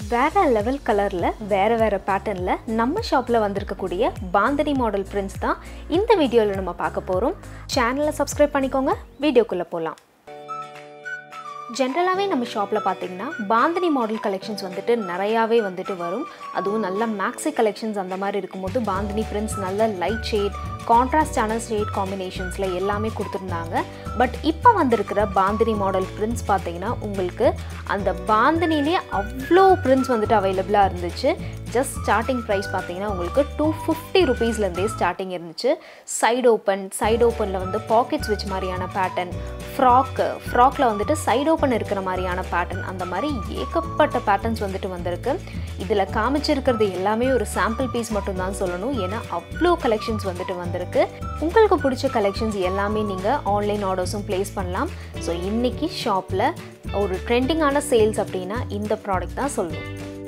வேறு லெவல் கலரில் வேறு வேறு பேட்டர்னில் நம்ம ஷாப்பில் வந்திருக்கக்கூடிய பாந்தனி மாடல் பிரிண்ட்ஸ் தான் இந்த வீடியோவில் நம்ம பார்க்க போகிறோம் சேனலை சப்ஸ்கிரைப் பண்ணிக்கோங்க வீடியோக்குள்ளே போகலாம் ஜென்ரலாகவே நம்ம ஷாப்பில் பார்த்தீங்கன்னா பாந்தினி மாடல் கலெக்ஷன்ஸ் வந்துட்டு நிறையாவே வந்துட்டு வரும் அதுவும் நல்ல மேக்ஸி கலெக்ஷன்ஸ் அந்த மாதிரி இருக்கும்போது பாந்தினி பிரிண்ட்ஸ் நல்ல லைட் ஷேட் கான்ட்ராஸ்டான ஷேட் காம்பினேஷன்ஸில் எல்லாமே கொடுத்துருந்தாங்க பட் இப்போ வந்திருக்கிற பாந்தினி மாடல் பிரிண்ட்ஸ் பார்த்தீங்கன்னா உங்களுக்கு அந்த பாந்தினிலே அவ்வளோ பிரிண்ட்ஸ் வந்துட்டு அவைலபிளாக இருந்துச்சு ஜஸ்ட் ஸ்டார்டிங் ப்ரைஸ் பார்த்தீங்கன்னா உங்களுக்கு டூ ஃபிஃப்டி ருபீஸ்லேருந்தே ஸ்டார்டிங் இருந்துச்சு சைடு ஓப்பன் சைடு ஓப்பனில் வந்து பாக்கெட்ஸ் வச்ச மாதிரியான பேட்டர்ன் ஃப்ராக்கு ஃப்ராக்கில் வந்துட்டு சைடு ஓப்பன் இருக்கிற மாதிரியான பேட்டர்ன் அந்த மாதிரி ஏகப்பட்ட பேட்டர்ன்ஸ் வந்துட்டு வந்திருக்கு இதில் காமிச்சிருக்கிறது எல்லாமே ஒரு சாம்பிள் பீஸ் மட்டும்தான் சொல்லணும் ஏன்னா அவ்வளோ கலெக்ஷன்ஸ் வந்துட்டு வந்திருக்கு உங்களுக்கு பிடிச்ச கலெக்ஷன்ஸ் எல்லாமே நீங்கள் ஆன்லைன் ஆர்டர்ஸும் ப்ளேஸ் பண்ணலாம் ஸோ இன்றைக்கி ஷாப்பில் ஒரு ட்ரெண்டிங்கான சேல்ஸ் அப்படின்னா இந்த ப்ராடக்ட் தான் சொல்லணும்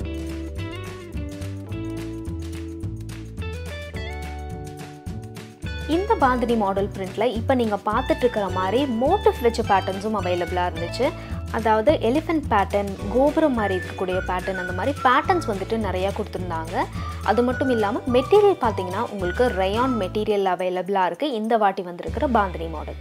இந்த பாந்தினி மாடல் பிரிண்டில் இப்போ நீங்கள் பார்த்துட்டு இருக்கிற மாதிரி மோட்டிவ் வச்ச பேட்டர்ன்ஸும் அவைலபிளாக இருந்துச்சு அதாவது எலிஃபென்ட் பேட்டர்ன் கோபுரம் மாதிரி இருக்கக்கூடிய பேட்டர்ன் அந்த மாதிரி பேட்டர்ன்ஸ் வந்துட்டு நிறையா கொடுத்துருந்தாங்க அது மட்டும் இல்லாமல் மெட்டீரியல் பார்த்தீங்கன்னா உங்களுக்கு ரயான் மெட்டீரியல் அவைலபிளாக இருக்குது இந்த வாட்டி வந்திருக்கிற பாந்தினி மாடல்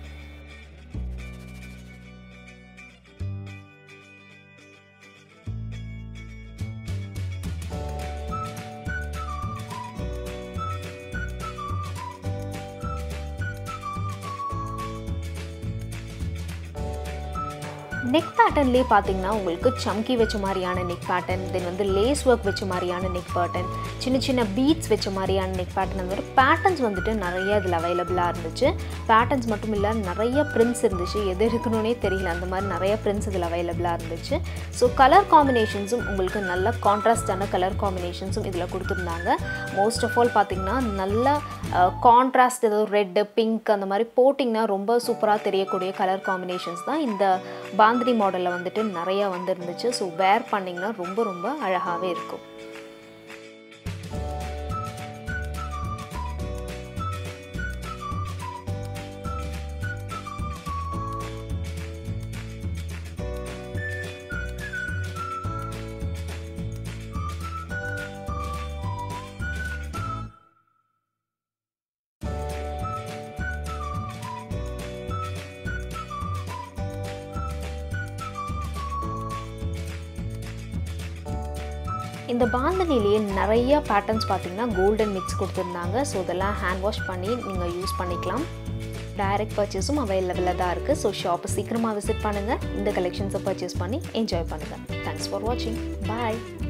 நெக் பேட்டர்ன்லேயே பார்த்தீங்கன்னா உங்களுக்கு சம்கி வச்ச மாதிரியான நெக் பேட்டர்ன் தென் வந்து லேஸ் ஒர்க் வச்ச மாதிரியான நெக் பேட்டர்ன் சின்ன சின்ன பீட்ஸ் வச்ச மாதிரியான நெக் பேட்டர்ன் அந்த மாதிரி பேட்டர்ன்ஸ் வந்துட்டு நிறைய இதில் அவைலபிளாக இருந்துச்சு பேட்டர்ன்ஸ் மட்டும் இல்லை நிறைய பிரிண்ட்ஸ் இருந்துச்சு எது இருக்கணும்னே தெரியல அந்த மாதிரி நிறைய பிரிண்ட்ஸ் இதில் அவைலபிளாக இருந்துச்சு ஸோ கலர் காம்பினேஷன்ஸும் உங்களுக்கு நல்ல கான்ட்ராஸ்டான கலர் காம்பினேஷன்ஸும் இதில் கொடுத்துருந்தாங்க மோஸ்ட் ஆஃப் ஆல் பார்த்தீங்கன்னா நல்ல கான்ட்ராஸ்ட் ஏதோ ரெட்டு பிங்க் அந்த மாதிரி போட்டிங்கன்னா ரொம்ப சூப்பராக தெரியக்கூடிய கலர் காம்பினேஷன்ஸ் தான் இந்த பாந்தினி மாடலில் வந்துட்டு நிறையா வந்துருந்துச்சு ஸோ வேர் பண்ணிங்கன்னா ரொம்ப ரொம்ப அழகாகவே இருக்கும் இந்த பாந்தனிலேயே நிறைய பேட்டர்ன்ஸ் பார்த்தீங்கன்னா கோல்டன் மிக்ஸ் கொடுத்துருந்தாங்க ஸோ இதெல்லாம் ஹேண்ட் வாஷ் பண்ணி நீங்கள் யூஸ் பண்ணிக்கலாம் டைரக்ட் பர்ச்சேஸும் அவைலபிளாக தான் இருக்குது ஸோ ஷாப்பை சீக்கிரமாக விசிட் பண்ணுங்கள் இந்த கலெக்ஷன்ஸை பர்ச்சேஸ் பண்ணி என்ஜாய் பண்ணுங்கள் தேங்க்ஸ் ஃபார் வாட்சிங் பாய்